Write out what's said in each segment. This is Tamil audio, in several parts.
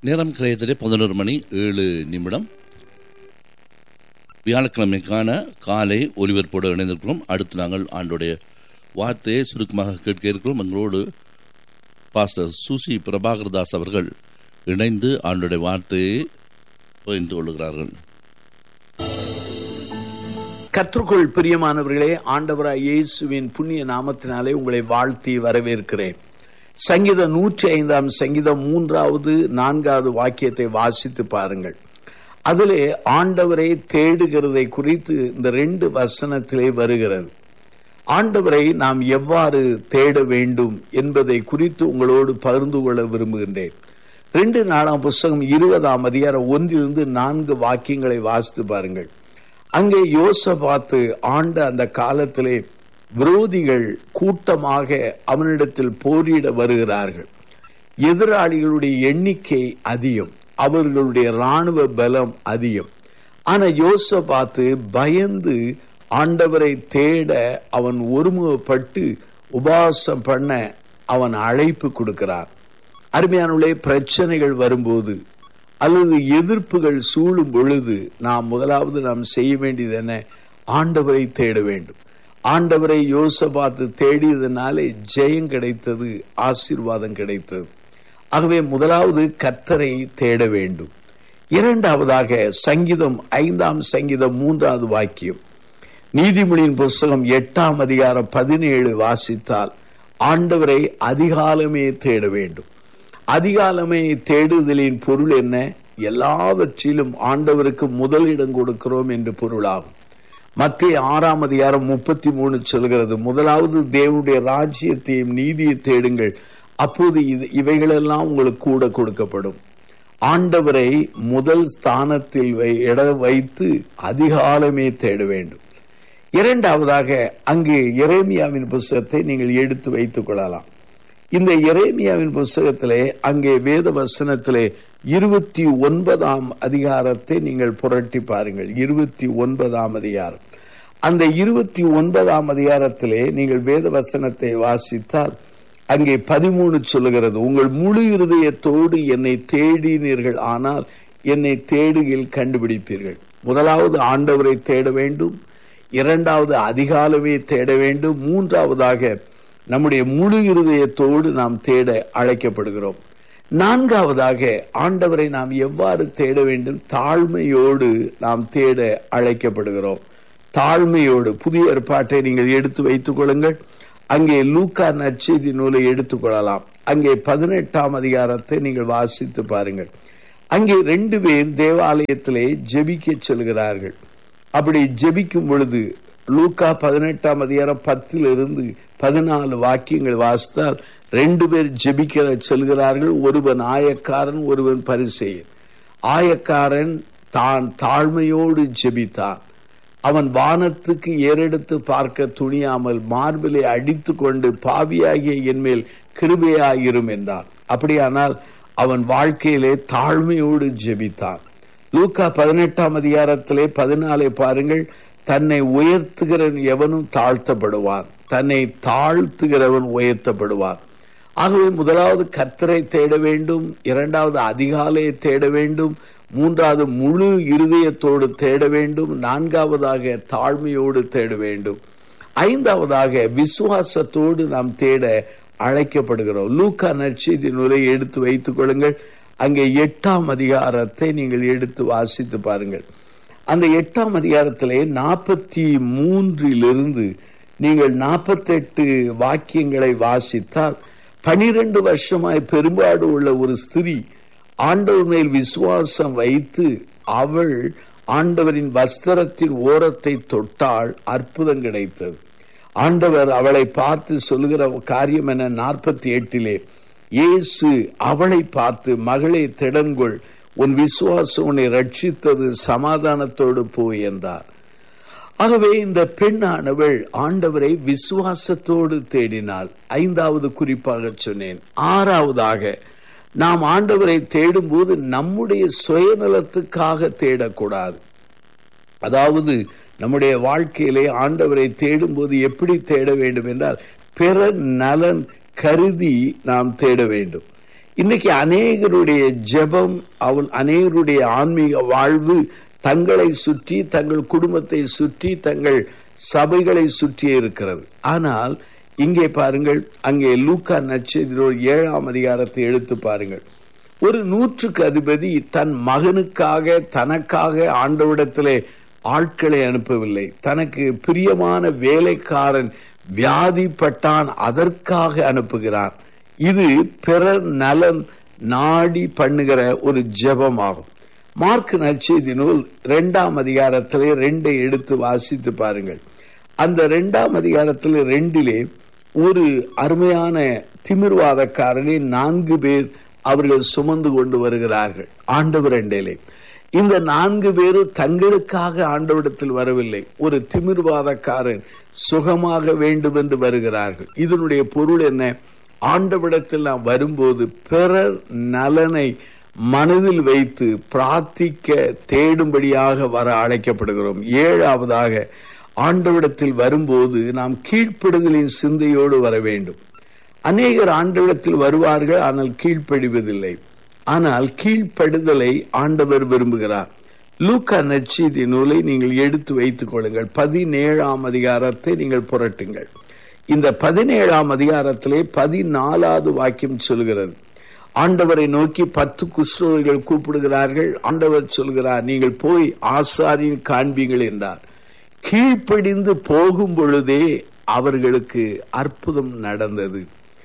நேரம் கிரயத்திலே பதினோரு மணி ஏழு நிமிடம் வியாழக்கிழமைக்கான காலை ஒலிபரப்போடு இணைந்திருக்கிறோம் அடுத்து நாங்கள் ஆண்டுடைய வார்த்தையை சுருக்கமாக கேட்க இருக்கிறோம் எங்களோடு பாஸ்டர் சுசி பிரபாகர்தாஸ் அவர்கள் இணைந்து ஆண்டுடைய வார்த்தையை பகிர்ந்து கொள்கிறார்கள் கற்றுக்குள் பிரியமானவர்களே ஆண்டவராய் இயேசுவின் புண்ணிய நாமத்தினாலே உங்களை வாழ்த்தி வரவேற்கிறேன் சங்கீதம் நூற்றி ஐந்தாம் சங்கீதம் மூன்றாவது நான்காவது வாக்கியத்தை வாசித்து பாருங்கள் அதிலே ஆண்டவரை தேடுகிறதை குறித்து இந்த ரெண்டு வசனத்திலே வருகிறது ஆண்டவரை நாம் எவ்வாறு தேட வேண்டும் என்பதை குறித்து உங்களோடு பகிர்ந்து கொள்ள விரும்புகின்றேன் ரெண்டு நாளாம் புஸ்தகம் இருபதாம் அதிகாரம் ஒன்றிலிருந்து நான்கு வாக்கியங்களை வாசித்து பாருங்கள் அங்கே யோசபாத்து ஆண்ட அந்த காலத்திலே விரோதிகள் கூட்டமாக அவனிடத்தில் போரிட வருகிறார்கள் எதிராளிகளுடைய எண்ணிக்கை அதிகம் அவர்களுடைய ராணுவ பலம் அதிகம் ஆனா யோசபாத்து பயந்து ஆண்டவரை தேட அவன் ஒருமுகப்பட்டு உபாசம் பண்ண அவன் அழைப்பு கொடுக்கிறான் அருமையானுள்ளே பிரச்சனைகள் வரும்போது அல்லது எதிர்ப்புகள் சூழும் பொழுது நாம் முதலாவது நாம் செய்ய வேண்டியது என்ன ஆண்டவரை தேட வேண்டும் ஆண்டவரை யோசபாத்து தேடியதனாலே ஜெயம் கிடைத்தது ஆசீர்வாதம் கிடைத்தது ஆகவே முதலாவது கத்தரை தேட வேண்டும் இரண்டாவதாக சங்கீதம் ஐந்தாம் சங்கீதம் மூன்றாவது வாக்கியம் நீதிமொழியின் புஸ்தகம் எட்டாம் அதிகாரம் பதினேழு வாசித்தால் ஆண்டவரை அதிகாலமே தேட வேண்டும் அதிகாலமே தேடுதலின் பொருள் என்ன எல்லாவற்றிலும் ஆண்டவருக்கு முதலிடம் கொடுக்கிறோம் என்று பொருளாகும் மத்திய ஆறாம் அதிகாரம் முப்பத்தி மூணு சொல்கிறது முதலாவது தேவனுடைய ராஜ்யத்தையும் நீதியை தேடுங்கள் அப்போது இது இவைகளெல்லாம் உங்களுக்கு கூட கொடுக்கப்படும் ஆண்டவரை முதல் ஸ்தானத்தில் இடம் வைத்து அதிகாலமே தேட வேண்டும் இரண்டாவதாக அங்கு எரேமியாவின் புஸ்தகத்தை நீங்கள் எடுத்து வைத்துக் கொள்ளலாம் இந்த எரேமியாவின் புஸ்தகத்திலே அங்கே வேத வசனத்திலே இருபத்தி ஒன்பதாம் அதிகாரத்தை நீங்கள் புரட்டி பாருங்கள் இருபத்தி ஒன்பதாம் அதிகாரம் அந்த இருபத்தி ஒன்பதாம் அதிகாரத்திலே நீங்கள் வேத வசனத்தை வாசித்தால் அங்கே பதிமூணு சொல்லுகிறது உங்கள் முழு இருதயத்தோடு என்னை தேடினீர்கள் ஆனால் என்னை தேடுகில் கண்டுபிடிப்பீர்கள் முதலாவது ஆண்டவரை தேட வேண்டும் இரண்டாவது அதிகாலமே தேட வேண்டும் மூன்றாவதாக நம்முடைய முழு இருதயத்தோடு நாம் தேட அழைக்கப்படுகிறோம் நான்காவதாக ஆண்டவரை நாம் எவ்வாறு தேட வேண்டும் தாழ்மையோடு நாம் தேட அழைக்கப்படுகிறோம் தாழ்மையோடு புதிய ஏற்பாட்டை நீங்கள் எடுத்து வைத்துக் கொள்ளுங்கள் அங்கே லூக்கா நற்செய்தி நூலை எடுத்துக்கொள்ளலாம் அங்கே பதினெட்டாம் அதிகாரத்தை நீங்கள் வாசித்து பாருங்கள் அங்கே ரெண்டு பேர் தேவாலயத்திலே ஜெபிக்க செல்கிறார்கள் அப்படி ஜெபிக்கும் பொழுது லூக்கா பதினெட்டாம் அதிகாரம் பத்தில் இருந்து பதினாலு வாக்கியங்கள் வாசித்தால் ரெண்டு பேர் ஜெபிக்கிற செல்கிறார்கள் ஒருவன் ஆயக்காரன் ஒருவன் பரிசெயன் ஆயக்காரன் தான் தாழ்மையோடு ஜெபித்தான் அவன் வானத்துக்கு ஏறெடுத்து பார்க்க துணியாமல் மார்பிலை அடித்து கொண்டு பாவியாகிய என்மேல் கிருபையாயிரும் என்றான் அப்படியானால் அவன் வாழ்க்கையிலே தாழ்மையோடு ஜெபித்தான் லூக்கா பதினெட்டாம் அதிகாரத்திலே பதினாலை பாருங்கள் தன்னை உயர்த்துகிறவன் எவனும் தாழ்த்தப்படுவான் தன்னை தாழ்த்துகிறவன் உயர்த்தப்படுவான் ஆகவே முதலாவது கத்தரை தேட வேண்டும் இரண்டாவது அதிகாலையை தேட வேண்டும் மூன்றாவது முழு இருதயத்தோடு தேட வேண்டும் நான்காவதாக தாழ்மையோடு தேட வேண்டும் ஐந்தாவதாக விசுவாசத்தோடு நாம் தேட அழைக்கப்படுகிறோம் லூக்கா நற்செய்தி நூலை எடுத்து வைத்துக் கொள்ளுங்கள் அங்கே எட்டாம் அதிகாரத்தை நீங்கள் எடுத்து வாசித்து பாருங்கள் அந்த எட்டாம் அதிகாரத்திலே நாற்பத்தி மூன்றிலிருந்து நீங்கள் நாற்பத்தெட்டு வாக்கியங்களை வாசித்தால் பனிரெண்டு வருஷமாய் பெரும்பாடு உள்ள ஒரு ஸ்திரீ ஆண்டவர் மேல் விசுவாசம் வைத்து அவள் ஆண்டவரின் வஸ்திரத்தின் ஓரத்தை தொட்டால் அற்புதம் கிடைத்தது ஆண்டவர் அவளை பார்த்து சொல்லுகிற காரியம் என நாற்பத்தி எட்டிலே இயேசு அவளை பார்த்து மகளே திடன்கொள் உன் விசுவாசம் உன்னை ரட்சித்தது சமாதானத்தோடு போய் என்றார் ஆகவே இந்த பெண்ணானவள் ஆண்டவரை விசுவாசத்தோடு தேடினாள் ஐந்தாவது குறிப்பாக சொன்னேன் ஆறாவதாக நாம் ஆண்டவரை தேடும்போது நம்முடைய சுயநலத்துக்காக தேடக்கூடாது அதாவது நம்முடைய வாழ்க்கையிலே ஆண்டவரை தேடும்போது எப்படி தேட வேண்டும் என்றால் பிற நலன் கருதி நாம் தேட வேண்டும் இன்னைக்கு அநேகருடைய ஜெபம் அவள் அநேகருடைய ஆன்மீக வாழ்வு தங்களை சுற்றி தங்கள் குடும்பத்தை சுற்றி தங்கள் சபைகளை சுற்றி இருக்கிறது ஆனால் இங்கே பாருங்கள் அங்கே லூக்கா நட்சத்திர ஏழாம் அதிகாரத்தை எடுத்து பாருங்கள் ஒரு நூற்றுக்கு அதிபதி தன் மகனுக்காக தனக்காக ஆண்டவிடத்திலே ஆட்களை அனுப்பவில்லை தனக்கு பிரியமான வேலைக்காரன் வியாதிப்பட்டான் அதற்காக அனுப்புகிறான் இது பிறர் நலன் நாடி பண்ணுகிற ஒரு ஜெபமாகும் மார்க் நற்செய்தி நூல் இரண்டாம் அதிகாரத்திலே ரெண்டை எடுத்து வாசித்து பாருங்கள் அந்த இரண்டாம் அதிகாரத்தில் ரெண்டிலே ஒரு அருமையான திமிர்வாதக்காரனை நான்கு பேர் அவர்கள் சுமந்து கொண்டு வருகிறார்கள் ஆண்டவர் அண்டையிலே இந்த நான்கு பேரும் தங்களுக்காக ஆண்டவிடத்தில் வரவில்லை ஒரு திமிர்வாதக்காரன் சுகமாக வேண்டும் என்று வருகிறார்கள் இதனுடைய பொருள் என்ன ஆண்டவிடத்தில் நாம் வரும்போது பிறர் நலனை மனதில் வைத்து பிரார்த்திக்க தேடும்படியாக வர அழைக்கப்படுகிறோம் ஏழாவதாக ஆண்டவிடத்தில் வரும்போது நாம் கீழ்ப்படுதலின் சிந்தையோடு வர வேண்டும் அநேகர் ஆண்டவிடத்தில் வருவார்கள் ஆனால் கீழ்ப்படிவதில்லை ஆனால் கீழ்ப்படுதலை ஆண்டவர் விரும்புகிறார் லூக்கா நற்செய்தி நூலை நீங்கள் எடுத்து வைத்துக் கொள்ளுங்கள் பதினேழாம் அதிகாரத்தை நீங்கள் புரட்டுங்கள் இந்த பதினேழாம் அதிகாரத்திலே பதினாலாவது வாக்கியம் சொல்கிறது ஆண்டவரை நோக்கி பத்து குஷ்டர்கள் கூப்பிடுகிறார்கள் ஆண்டவர் சொல்கிறார் நீங்கள் போய் ஆசாரியின் காண்பீங்கள் என்றார் கீழ்ப்படிந்து போகும் பொழுதே அவர்களுக்கு அற்புதம் நடந்தது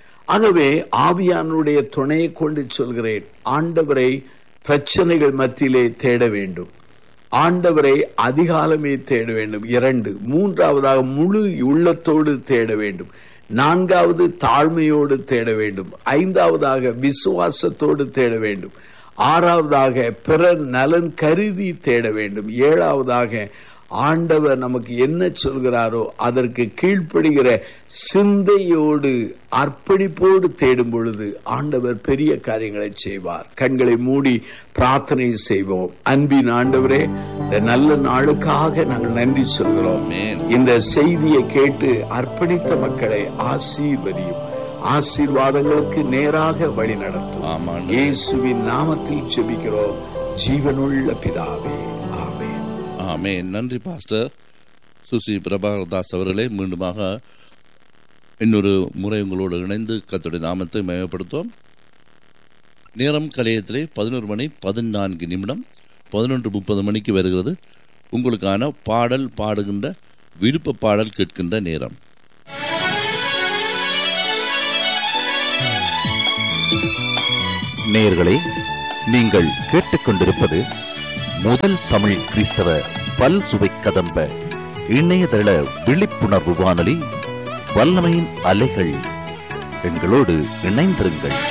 ஆகவே ஆவியானுடைய துணையை கொண்டு சொல்கிறேன் ஆண்டவரை பிரச்சனைகள் மத்தியிலே தேட வேண்டும் ஆண்டவரை அதிகாலமே தேட வேண்டும் இரண்டு மூன்றாவதாக முழு உள்ளத்தோடு தேட வேண்டும் நான்காவது தாழ்மையோடு தேட வேண்டும் ஐந்தாவதாக விசுவாசத்தோடு தேட வேண்டும் ஆறாவதாக பிறர் நலன் கருதி தேட வேண்டும் ஏழாவதாக ஆண்டவர் நமக்கு என்ன சொல்கிறாரோ அதற்கு கீழ்ப்படுகிற சிந்தையோடு அர்ப்பணிப்போடு தேடும் பொழுது ஆண்டவர் பெரிய காரியங்களை செய்வார் கண்களை மூடி பிரார்த்தனை செய்வோம் அன்பின் ஆண்டவரே இந்த நல்ல நாளுக்காக நாங்கள் நன்றி சொல்கிறோம் இந்த செய்தியை கேட்டு அர்ப்பணித்த மக்களை ஆசீர்வதியும் ஆசீர்வாதங்களுக்கு நேராக வழி நடத்தும் இயேசுவின் நாமத்தில் செபிக்கிறோம் ஜீவனுள்ள பிதாவே ஆமே ஆமே நன்றி பாஸ்டர் சுசி பிரபாகர்தாஸ் அவர்களே மீண்டுமாக இன்னொரு முறை உங்களோடு இணைந்து கத்துடைய நாமத்தை மேம்படுத்தும் நேரம் கலையத்திலே பதினோரு மணி பதினான்கு நிமிடம் பதினொன்று முப்பது மணிக்கு வருகிறது உங்களுக்கான பாடல் பாடுகின்ற விருப்ப பாடல் கேட்கின்ற நேரம் நேயர்களே நீங்கள் கேட்டுக்கொண்டிருப்பது முதல் தமிழ் கிறிஸ்தவ பல் சுவை கதம்ப இணையதள விழிப்புணர்வு வானொலி வல்லமையின் அலைகள் எங்களோடு இணைந்திருங்கள்